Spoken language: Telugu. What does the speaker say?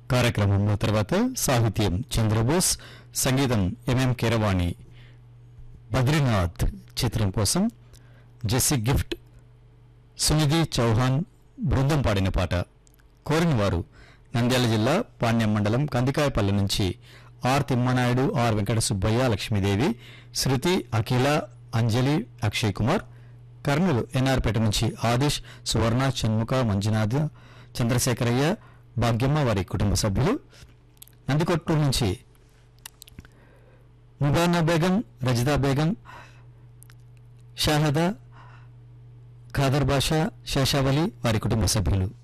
కార్యక్రమంలో తర్వాత సాహిత్యం చంద్రబోస్ సంగీతం ఎంఎం కీరవాణి బద్రీనాథ్ చిత్రం కోసం జెస్సీ గిఫ్ట్ సునిధి చౌహాన్ బృందం పాడిన పాట కోరిన వారు నంద్యాల జిల్లా పాణ్యం మండలం కందికాయపల్లి నుంచి ఆర్ తిమ్మనాయుడు ఆర్ వెంకట సుబ్బయ్య లక్ష్మీదేవి శృతి అఖిల అంజలి అక్షయ్ కుమార్ కర్నూలు ఎన్ఆర్పేట నుంచి ఆదిష్ సువర్ణ షణ్ముఖ మంజునాథ్ చంద్రశేఖరయ్య భాగ్యమ్మ వారి కుటుంబ సభ్యులు నందికొట్టు నుంచి ముబానా బేగం రజిదా బేగం షాహదా ఖాదర్ బాషా శేషావలి వారి కుటుంబ సభ్యులు